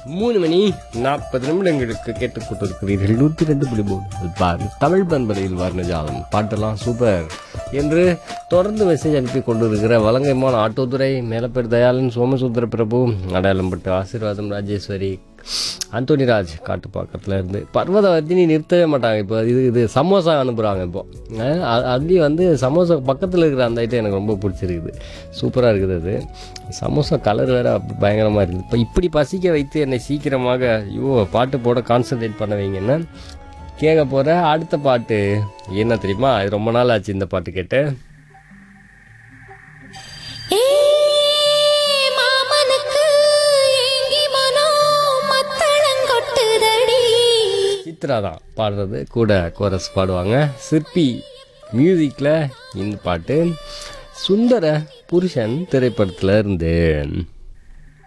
மூணு மணி நாற்பது நிமிடங்களுக்கு கேட்டுக் கொண்டிருக்கிறீர்கள் நூற்றி ரெண்டு புள்ளி மூணு பார் தமிழ் பண்பலையில் வர்ணஜாலம் பாட்டெல்லாம் சூப்பர் என்று தொடர்ந்து மெசேஜ் அனுப்பி கொண்டிருக்கிற வலங்கைமான ஆட்டோதுரை மேலப்பேர் தயாளன் சோமசுந்தர பிரபு அடையாளம்பட்டு ஆசீர்வாதம் ராஜேஸ்வரி அந்தோனி ராஜ் காட்டுப்பாக்கத்தில் இருந்து பர்வதவர்த்தினி நிறுத்தவே மாட்டாங்க இப்போ இது இது சமோசா அனுப்புகிறாங்க இப்போ அஹ் அ- அதுலேயும் வந்து சமோசா பக்கத்தில் இருக்கிற அந்த ஐட்டம் எனக்கு ரொம்ப பிடிச்சிருக்குது சூப்பராக இருக்குது அது சமோசா கலர் வேறு பயங்கரமாக இருக்குது இப்போ இப்படி பசிக்க வைத்து என்னை சீக்கிரமாக ஐயோ பாட்டு போட கான்சன்ட்ரேட் பண்ண வைங்கன்னா கேட்க போகிற அடுத்த பாட்டு என்ன தெரியுமா இது ரொம்ப நாள் ஆச்சு இந்த பாட்டு கேட்டு ஏ மாமனுக்கு ஏங்கி மனோ மத்தளங்கொட்டுதடி சித்ரா தான் பாடுறது கூட கோரஸ் பாடுவாங்க சிற்பி மியூசிக்கில் இந்த பாட்டு சுந்தர புருஷன் திரைப்படத்தில் இருந்து